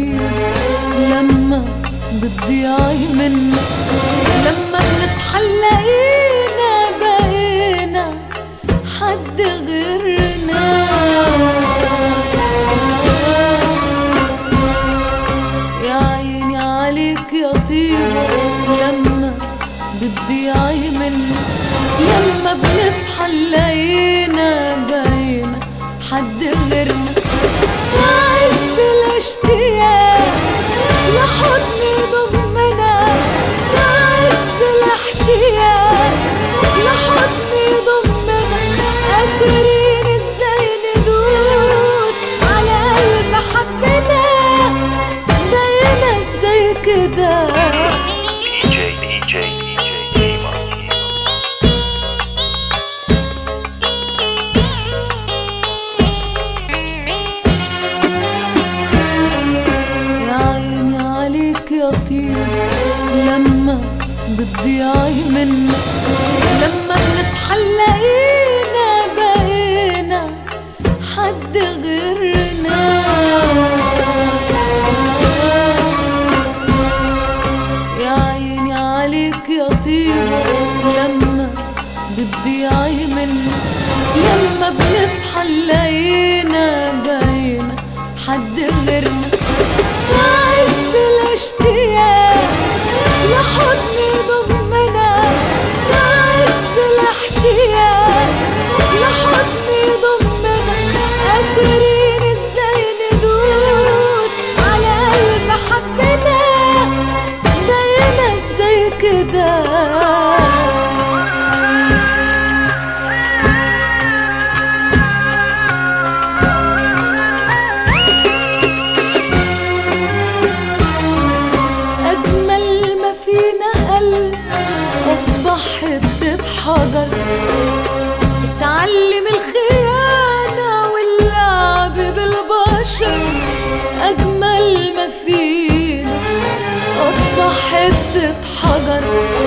طيب لما بتضيعي منك لما بنصحى نلاقينا بقينا حد غيرنا يا عيني عليك يا طيبة لما بتضيعي مني لما بنصحى نلاقينا باينة حد غيرنا عز الاشتياق لحضن ضمنا عز الاحتياج لحضن ضمنا قادرين ازاي ندوس على قلب حبنا بقينا ازاي كده DJ, DJ, DJ, Diva. يا عيني عليك يا طيب لما بتضيعي منك لما بنصحى نلاقينا بقينا حد غيرنا يا عيني عليك يا طيبة لما بتضيعي منك لما بنصحى نلاقينا باينة حد غيرنا عز الاشتياق لحضن ضمنا عز الاحتياج لحضن ضمنا قادرين ازاي ندوس على قلب حبنا بقينا ازاي كده أجمل ما فينا قلب أصبح حتة حجر اتعلم الخيانة واللعب بالبشر أجمل ما فينا أصبح حتة حجر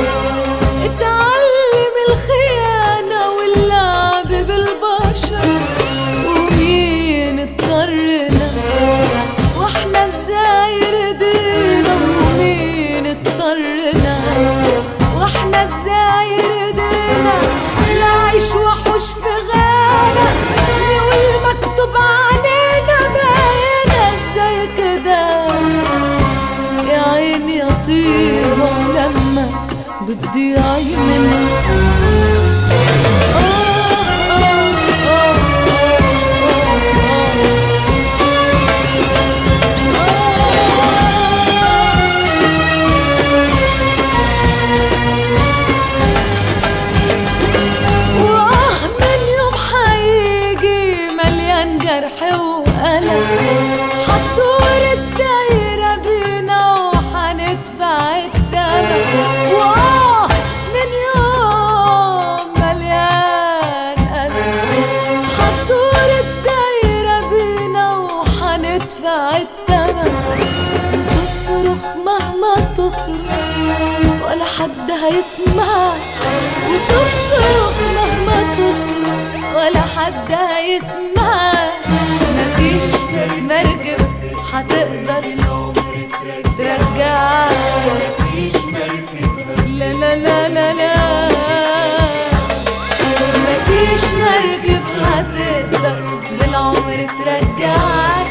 اتعلم الخيانة واللعب بالبشر ومين اضطرنا واحنا ازاي رضينا ومين اضطرنا واحنا ازاي رضينا نعيش وحوش في غابة نقول مكتوب علينا بقينا ازاي كده يا عيني يا طيبة لما بتضيعي مني آه آه آه آه آه وآه من يوم حيجي مليان جرح وألم هتدور الدايرة بينا وهندفع التمن وآه من يوم مليان ألم هتدور الدايرة بينا وهندفع التمن وتصرخ مهما تصرخ ولا حد هيسمع وتصرخ مهما تصرخ ولا حد هيسمع مفيش مركب هتقدر ترجع لا لا لا لا لا مفيش مركب هتقدر بالعمر ترجعك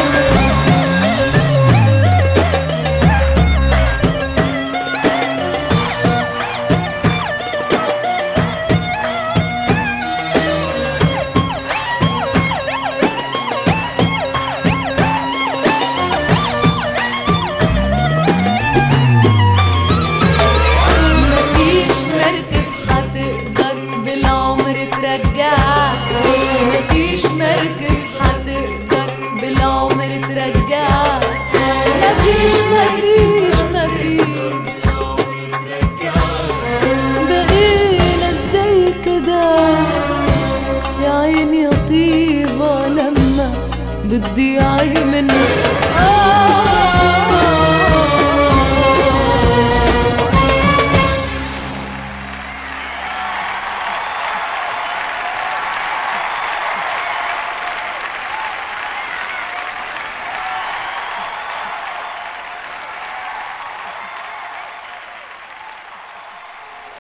مفيش مركب هتقدر بالعمر ترجعك مفيش مركب هتقدر بالعمر ترجعك مفيش مفيش مفيش بقينا ازاي كده يا عيني يا طيبة لما بتضيعي مني آه